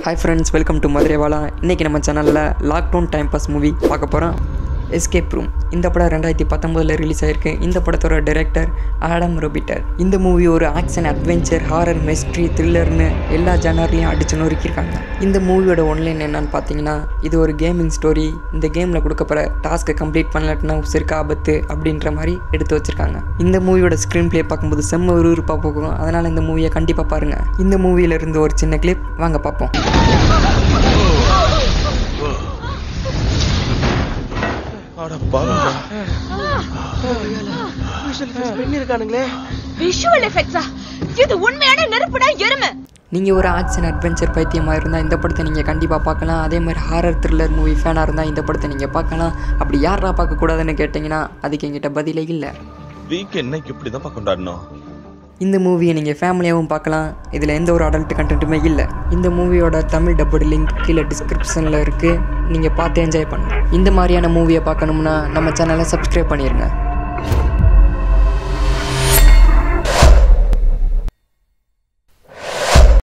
hi friends welcome to Maduraiwala இன்றைக்கி நம்ம சேனலில் லாக்டவுன் டைம் பாஸ் மூவி பார்க்க போகிறோம் எஸ்கேப் ரூம் இந்த படம் ரெண்டாயிரத்தி பத்தொம்போதில் ரிலீஸ் ஆயிருக்கு இந்த படத்தோட டைரக்டர் ஆடம் ரொபிட்டர் இந்த மூவி ஒரு ஆக்ஷன் அட்வென்ச்சர் ஹாரர் மிஸ்ட்ரி த்ரில்லர்னு எல்லா ஜானர்லையும் அடிச்சு நொறுக்கியிருக்காங்க இந்த மூவியோட ஒன்லைன் என்னன்னு பார்த்தீங்கன்னா இது ஒரு கேமிங் ஸ்டோரி இந்த கேமில் கொடுக்கப்படுற டாஸ்க்கை கம்ப்ளீட் பண்ணலட்டுனா உசிருக்கு ஆபத்து அப்படின்ற மாதிரி எடுத்து வச்சிருக்காங்க இந்த மூவியோட ஸ்க்ரீன் ப்ளே பார்க்கும்போது செம்ம விறுவிறுப்பாக போகும் அதனால் இந்த மூவியை கண்டிப்பாக பாருங்கள் இந்த மூவியில இருந்து ஒரு சின்ன கிளிப் வாங்க பார்ப்போம் அட பாருங்க பண்ணிருக்கானுங்களே விஷுவல் எஃபெக்ட்ஸா இது உண்மையான நெருப்புடா எருமை நீங்கள் ஒரு ஆக்ஷன் அட்வென்ச்சர் பைத்தியமாக இருந்தால் இந்த படத்தை நீங்கள் கண்டிப்பாக பார்க்கலாம் அதே மாதிரி ஹாரர் த்ரில்லர் மூவி ஃபேனாக இருந்தால் இந்த படத்தை நீங்கள் பார்க்கலாம் அப்படி யாரா பார்க்கக்கூடாதுன்னு கேட்டிங்கன்னா அதுக்கு எங்கிட்ட பதிலே இல்லை வீக் என்னைக்கு இப்படிதான்ப்பா கொண்டாடணும் இந்த மூவியை நீங்கள் ஃபேமிலியாகவும் பார்க்கலாம் இதில் எந்த ஒரு அடல்ட் கண்டென்ட்டுமே இல்லை இந்த மூவியோட தமிழ் டப்படு லிங்க் கீழே டிஸ்கிரிப்ஷனில் இருக்குது நீங்கள் பார்த்து என்ஜாய் பண்ணலாம் இந்த மாதிரியான மூவியை பார்க்கணும்னா நம்ம சேனலை சப்ஸ்கிரைப் பண்ணிடுங்க